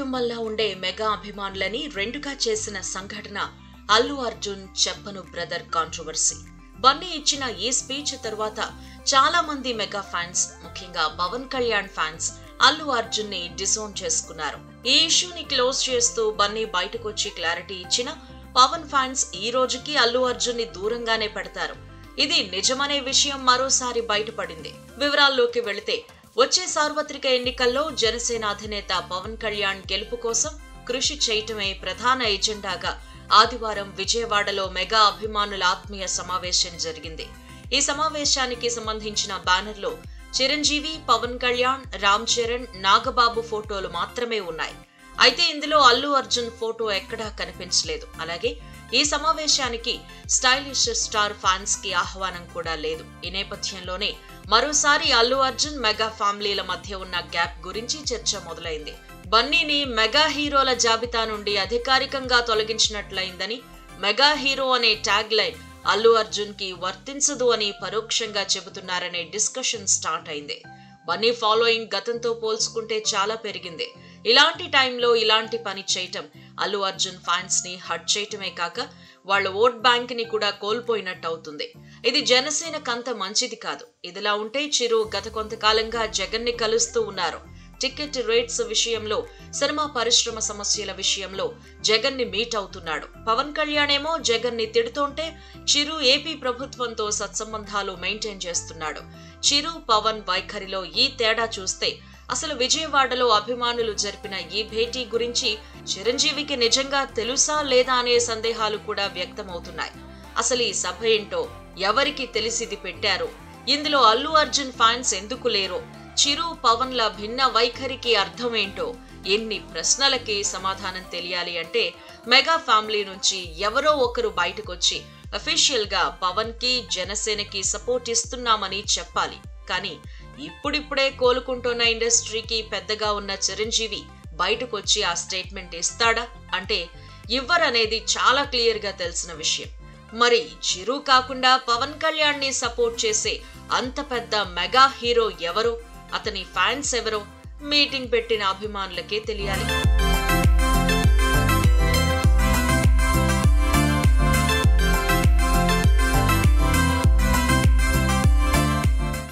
కుటుంబంలా ఉండే మెగా అభిమానులని రెండుగా చేసిన సంఘటన అల్లు అర్జున్ చెప్పను బ్రదర్ కాంట్రవర్సీ బన్నీ ఇచ్చిన ఈ స్పీచ్ తర్వాత చాలా మంది మెగా ఫ్యాన్స్ ముఖ్యంగా పవన్ కళ్యాణ్ ఫ్యాన్స్ అల్లు అర్జున్ ని డిసోన్ చేసుకున్నారు ఈ ఇష్యూని క్లోజ్ చేస్తూ బన్నీ బయటకొచ్చి క్లారిటీ ఇచ్చిన పవన్ ఫ్యాన్స్ ఈ రోజుకి అల్లు అర్జున్ ని దూరంగానే పెడతారు ఇది నిజమనే విషయం మరోసారి బయటపడింది వివరాల్లోకి వెళితే వచ్చే సార్వత్రిక ఎన్నికల్లో జనసేన అధినేత పవన్ కళ్యాణ్ గెలుపు కోసం కృషి చేయటమే ప్రధాన ఎజెండాగా ఆదివారం విజయవాడలో మెగా అభిమానుల ఆత్మీయ సమావేశం జరిగింది ఈ సమావేశానికి సంబంధించిన బ్యానర్లో చిరంజీవి పవన్ కళ్యాణ్ రామ్ చరణ్ నాగబాబు ఫోటోలు మాత్రమే ఉన్నాయి అయితే ఇందులో అల్లు అర్జున్ ఫోటో ఎక్కడా కనిపించలేదు అలాగే ఈ సమావేశానికి స్టైలిష్ స్టార్ ఫ్యాన్స్ కి ఆహ్వానం కూడా లేదు ఈ నేపథ్యంలోనే మరోసారి అల్లు అర్జున్ మెగా ఫ్యామిలీల మధ్య ఉన్న గ్యాప్ గురించి చర్చ మొదలైంది బన్నీని మెగా హీరోల జాబితా నుండి అధికారికంగా తొలగించినట్లయిందని మెగా హీరో అనే ట్యాగ్ లైన్ అల్లు అర్జున్ కి వర్తించదు అని పరోక్షంగా చెబుతున్నారనే డిస్కషన్ స్టార్ట్ అయింది బన్నీ ఫాలోయింగ్ గతంతో పోల్చుకుంటే చాలా పెరిగింది ఇలాంటి టైంలో ఇలాంటి పని చేయటం అల్లు అర్జున్ ఫ్యాన్స్ ని హట్ చేయటమే కాక వాళ్ళ ఓట్ బ్యాంక్ ని కూడా కోల్పోయినట్టు అవుతుంది ఇది జనసేనకంత మంచిది కాదు ఇదిలా ఉంటే చిరు గత కొంతకాలంగా జగన్ ని కలుస్తూ ఉన్నారు టికెట్ రేట్స్ విషయంలో సినిమా పరిశ్రమ సమస్యల విషయంలో జగన్ ని మీట్ అవుతున్నాడు పవన్ కళ్యాణ్ ఏమో జగన్ ని తిడుతుంటే చిరు ఏపీ ప్రభుత్వంతో సత్సంబంధాలు మెయింటైన్ చేస్తున్నాడు చిరు పవన్ వైఖరిలో ఈ తేడా చూస్తే అసలు విజయవాడలో అభిమానులు జరిపిన ఈ భేటీ గురించి చిరంజీవికి నిజంగా తెలుసా లేదా అనే సందేహాలు కూడా వ్యక్తమవుతున్నాయి అసలు ఈ సభ ఏంటో ఎవరికి తెలిసిది పెట్టారో ఇందులో అల్లు అర్జున్ ఫ్యాన్స్ ఎందుకు లేరో చిరు పవన్ల భిన్న వైఖరికి అర్థమేంటో ఎన్ని ప్రశ్నలకి సమాధానం తెలియాలి అంటే మెగా ఫ్యామిలీ నుంచి ఎవరో ఒకరు బయటకొచ్చి అఫీషియల్ గా పవన్ కి జనసేనకి సపోర్ట్ ఇస్తున్నామని చెప్పాలి కానీ ఇప్పుడిప్పుడే కోలుకుంటున్న ఇండస్ట్రీకి పెద్దగా ఉన్న చిరంజీవి బయటకొచ్చి ఆ స్టేట్మెంట్ ఇస్తాడా అంటే ఇవ్వరనేది చాలా క్లియర్ గా తెలిసిన విషయం మరి చిరు కాకుండా పవన్ కళ్యాణ్ ని సపోర్ట్ చేసే అంత పెద్ద మెగా హీరో ఎవరో అతని ఫ్యాన్స్ ఎవరో మీటింగ్ పెట్టిన అభిమానులకే తెలియాలి